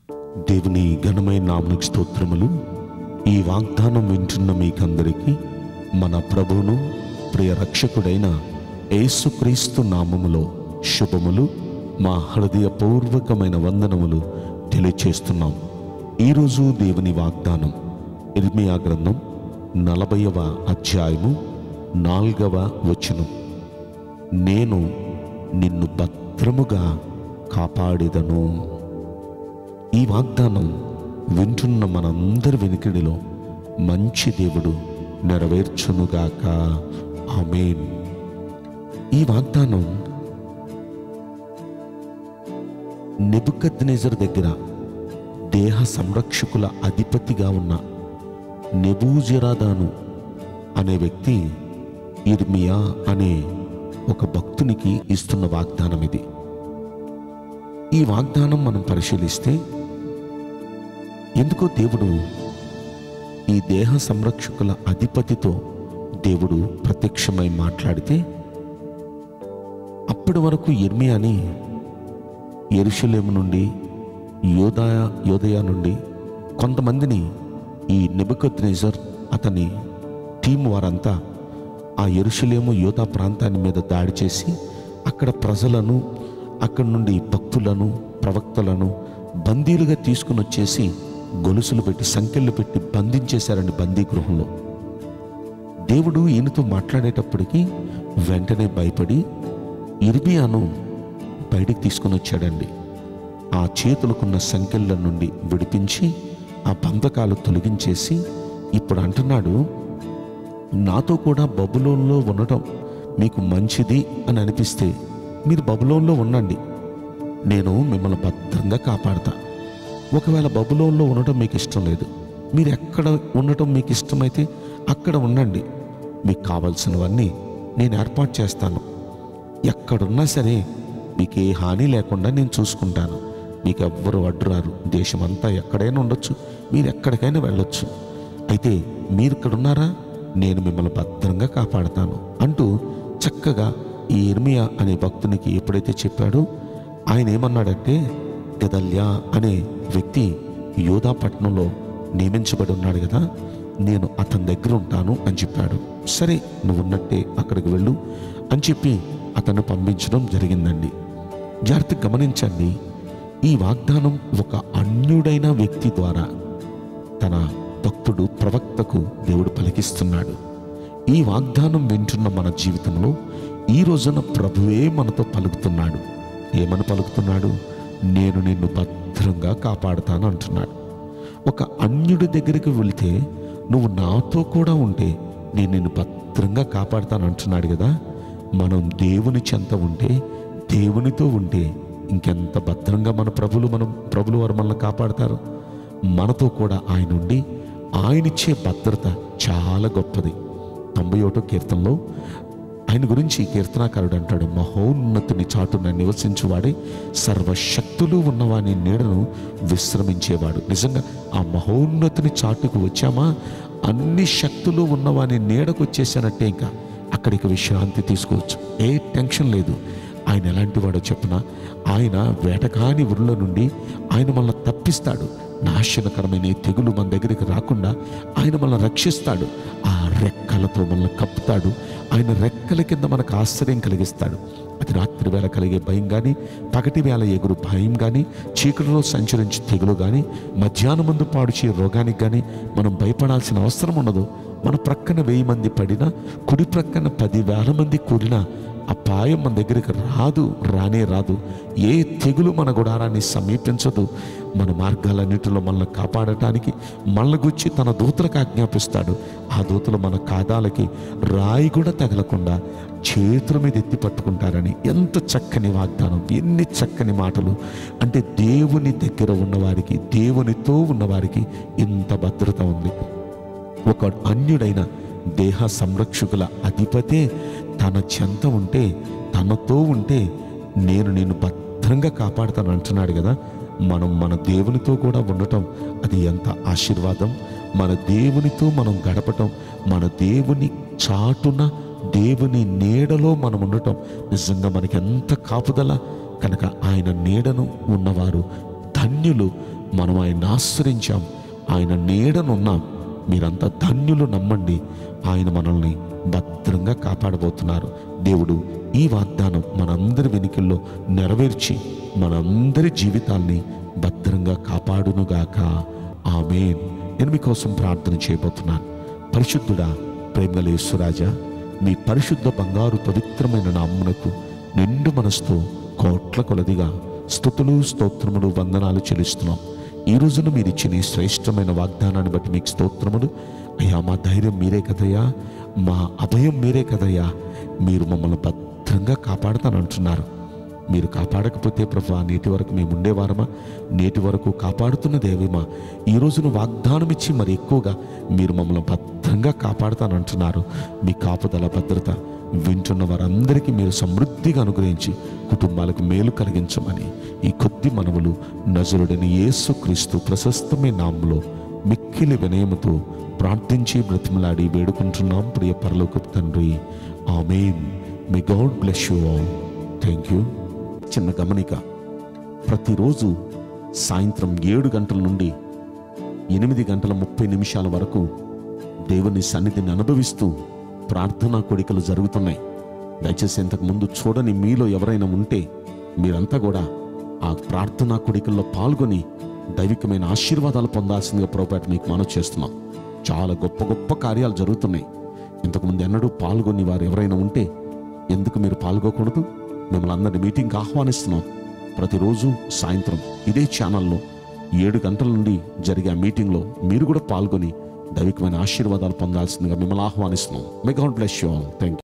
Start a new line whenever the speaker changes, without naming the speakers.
దేవుని ఘనమైన నామనికి స్తోత్రములు ఈ వాగ్దానం వింటున్న మీకందరికీ మన ప్రభువును ప్రియ రక్షకుడైన యేసుక్రీస్తు నామములో శుభములు మా హృదయపూర్వకమైన వందనములు తెలియచేస్తున్నాం ఈరోజు దేవుని వాగ్దానం ఇర్మియా గ్రంథం నలభైవ అధ్యాయము నాల్గవ వచనం నేను నిన్ను భద్రముగా కాపాడేదను ఈ వాగ్దానం వింటున్న మనందరి వెనుకడిలో మంచి దేవుడు నెరవేర్చునుగాక ఆమేన్ ఈ వాగ్దానం నెబుకద్నెజర్ దగ్గర దేహ సంరక్షకుల అధిపతిగా ఉన్న నెబూజరాదాను అనే వ్యక్తి ఇర్మియా అనే ఒక భక్తునికి ఇస్తున్న వాగ్దానం ఇది ఈ వాగ్దానం మనం పరిశీలిస్తే ఎందుకో దేవుడు ఈ దేహ సంరక్షకుల అధిపతితో దేవుడు ప్రత్యక్షమై మాట్లాడితే అప్పటి వరకు ఎర్మియాని ఎరుషలేము నుండి యోదయ యోదయ నుండి కొంతమందిని ఈ నెబుకద్నేజర్ అతని టీం వారంతా ఆ ఎరుషలేము యోధా ప్రాంతాన్ని మీద దాడి చేసి అక్కడ ప్రజలను అక్కడి నుండి భక్తులను ప్రవక్తలను బందీలుగా తీసుకుని వచ్చేసి గొలుసులు పెట్టి సంఖ్యలు పెట్టి బంధించేశారండి బందీ గృహంలో దేవుడు ఈయనతో మాట్లాడేటప్పటికి వెంటనే భయపడి ఇర్మియాను బయటికి తీసుకుని వచ్చాడండి ఆ చేతులకున్న సంఖ్యల నుండి విడిపించి ఆ బంధకాలు తొలగించేసి ఇప్పుడు అంటున్నాడు నాతో కూడా బబులోన్లో ఉండటం మీకు మంచిది అని అనిపిస్తే మీరు బబులోన్లో ఉండండి నేను మిమ్మల్ని భద్రంగా కాపాడతా ఒకవేళ బబులోన్లో ఉండటం మీకు ఇష్టం లేదు మీరు ఎక్కడ ఉండటం మీకు ఇష్టమైతే అక్కడ ఉండండి మీకు కావలసినవన్నీ నేను ఏర్పాటు చేస్తాను ఎక్కడున్నా సరే మీకు ఏ హాని లేకుండా నేను చూసుకుంటాను మీకు ఎవ్వరు అడ్డురారు దేశమంతా ఎక్కడైనా ఉండొచ్చు మీరు ఎక్కడికైనా వెళ్ళొచ్చు అయితే మీరు ఇక్కడ ఉన్నారా నేను మిమ్మల్ని భద్రంగా కాపాడతాను అంటూ చక్కగా ఈ ఇర్మియా అనే భక్తునికి ఎప్పుడైతే చెప్పాడో ఆయన ఏమన్నాడంటే గదల్యా అనే వ్యక్తి యోధా పట్టణంలో నియమించబడి ఉన్నాడు కదా నేను అతని దగ్గర ఉంటాను అని చెప్పాడు సరే నువ్వు ఉన్నట్టే అక్కడికి వెళ్ళు అని చెప్పి అతను పంపించడం జరిగిందండి జాగ్రత్త గమనించండి ఈ వాగ్దానం ఒక అన్యుడైన వ్యక్తి ద్వారా తన భక్తుడు ప్రవక్తకు దేవుడు పలికిస్తున్నాడు ఈ వాగ్దానం వింటున్న మన జీవితంలో ఈ రోజున ప్రభువే మనతో పలుకుతున్నాడు ఏమని పలుకుతున్నాడు నేను నిన్ను భద్రంగా కాపాడుతాను అంటున్నాడు ఒక అన్యుడి దగ్గరికి వెళితే నువ్వు నాతో కూడా ఉంటే నేను నిన్ను భద్రంగా కాపాడుతాను అంటున్నాడు కదా మనం దేవుని చెంత ఉంటే దేవునితో ఉంటే ఇంకెంత భద్రంగా మన ప్రభులు మనం ప్రభులు వారు మనల్ని కాపాడతారు మనతో కూడా ఆయన ఉండి ఆయనిచ్చే భద్రత చాలా గొప్పది తొంభై ఒకటో కీర్తనలో ఆయన గురించి కీర్తనాకారుడు అంటాడు మహోన్నతుని చాటున నివసించువాడే సర్వశక్తులు ఉన్నవాని నీడను విశ్రమించేవాడు నిజంగా ఆ మహోన్నతుని చాటుకు వచ్చామా అన్ని శక్తులు ఉన్నవాని నీడకు వచ్చేసానట్టే ఇంకా అక్కడికి విశ్రాంతి తీసుకోవచ్చు ఏ టెన్షన్ లేదు ఆయన ఎలాంటి వాడో చెప్పిన ఆయన వేటకాని ఊరిలో నుండి ఆయన మనల్ని తప్పిస్తాడు నాశనకరమైన ఈ తెగులు మన దగ్గరికి రాకుండా ఆయన మనల్ని రక్షిస్తాడు ఆ రెక్కలతో మనల్ని కప్పుతాడు ఆయన రెక్కల కింద మనకు ఆశ్చర్యం కలిగిస్తాడు అది రాత్రి వేళ కలిగే భయం కానీ పగటి వేళ ఎగురు భయం కానీ చీకటిలో సంచరించి తెగులు కానీ మధ్యాహ్నం ముందు పాడుచే రోగానికి కానీ మనం భయపడాల్సిన అవసరం ఉండదు మన ప్రక్కన వెయ్యి మంది పడినా కుడి ప్రక్కన పదివేల మంది కూడినా అపాయం మన దగ్గరికి రాదు రానే రాదు ఏ తెగులు మన గుడారాన్ని సమీపించదు మన మార్గాలన్నిటిలో మనల్ని కాపాడటానికి మనల్ని గుచ్చి తన దూతలకు ఆజ్ఞాపిస్తాడు ఆ దూతలు మన కాదాలకి రాయి కూడా తగలకుండా చేతుల మీద ఎత్తి పట్టుకుంటారని ఎంత చక్కని వాగ్దానం ఎన్ని చక్కని మాటలు అంటే దేవుని దగ్గర ఉన్నవారికి దేవునితో ఉన్నవారికి ఇంత భద్రత ఉంది ఒక అన్యుడైన దేహ సంరక్షకుల అధిపతే తన చెంత ఉంటే తనతో ఉంటే నేను నేను భద్రంగా కాపాడుతాను అంటున్నాడు కదా మనం మన దేవునితో కూడా ఉండటం అది ఎంత ఆశీర్వాదం మన దేవునితో మనం గడపటం మన దేవుని చాటున దేవుని నీడలో మనం ఉండటం నిజంగా మనకి ఎంత కాపుదల కనుక ఆయన నీడను ఉన్నవారు ధన్యులు మనం ఆయన ఆశ్రయించాం ఆయన నీడనున్నాం మీరంతా ధన్యులు నమ్మండి ఆయన మనల్ని భద్రంగా కాపాడబోతున్నారు దేవుడు ఈ వాగ్దానం మనందరి వెనుకల్లో నెరవేర్చి మనందరి జీవితాల్ని భద్రంగా కాపాడునుగాక ఆమెన్ నేను మీకోసం ప్రార్థన చేయబోతున్నాను పరిశుద్ధుడా ప్రేమలేశ్వరాజా మీ పరిశుద్ధ బంగారు పవిత్రమైన నామ్మునకు నిండు మనసుతో కోట్ల కొలదిగా స్థుతులు స్తోత్రములు వందనాలు చెల్లిస్తున్నాం ఈ రోజున మీరు ఇచ్చిన ఈ శ్రేష్టమైన వాగ్దానాన్ని బట్టి మీకు స్తోత్రములు అయ్యా మా ధైర్యం మీరే కదయ్యా మా అభయం మీరే కదయ్యా మీరు మమ్మల్ని భద్రంగా కాపాడుతానంటున్నారు మీరు కాపాడకపోతే ప్రభా నేటి వరకు మేము ఉండేవారమా నేటి వరకు కాపాడుతున్న దేవేమా ఈ రోజున వాగ్దానం ఇచ్చి మరి ఎక్కువగా మీరు మమ్మల్ని భద్రంగా కాపాడుతానంటున్నారు మీ కాపుదల భద్రత వింటున్న వారందరికీ మీరు సమృద్ధిగా అనుగ్రహించి కుటుంబాలకు మేలు కలిగించమని ఈ కొద్ది మనవులు నజరుడని యేసుక్రీస్తు ప్రశస్తమైన నామంలో మిక్కిలి వినయముతో ప్రార్థించి బ్రతిమలాడి వేడుకుంటున్నాం ప్రియ పరలోకపు తండ్రి amen may God bless you all thank you చిన్న గమనిక ప్రతిరోజు సాయంత్రం ఏడు గంటల నుండి ఎనిమిది గంటల ముప్పై నిమిషాల వరకు దేవుని సన్నిధిని అనుభవిస్తూ ప్రార్థనా కోడికలు జరుగుతున్నాయి దయచేసి ఇంతకు ముందు చూడని మీలో ఎవరైనా ఉంటే మీరంతా కూడా ఆ ప్రార్థనా కోడికల్లో పాల్గొని దైవికమైన ఆశీర్వాదాలు పొందాల్సిందిగా పొరపాటు మీకు మనవి చేస్తున్నాం చాలా గొప్ప గొప్ప కార్యాలు జరుగుతున్నాయి ఇంతకుముందు ఎన్నడూ పాల్గొని వారు ఎవరైనా ఉంటే ఎందుకు మీరు పాల్గొకూడదు మిమ్మల్ని అందరి మీటింగ్కి ఆహ్వానిస్తున్నాం ప్రతిరోజు సాయంత్రం ఇదే ఛానల్లో ఏడు గంటల నుండి జరిగే ఆ మీటింగ్లో మీరు కూడా పాల్గొని దైవికమైన ఆశీర్వాదాలు పొందాల్సిందిగా మిమ్మల్ని ఆహ్వానిస్తున్నాం may God bless you all thank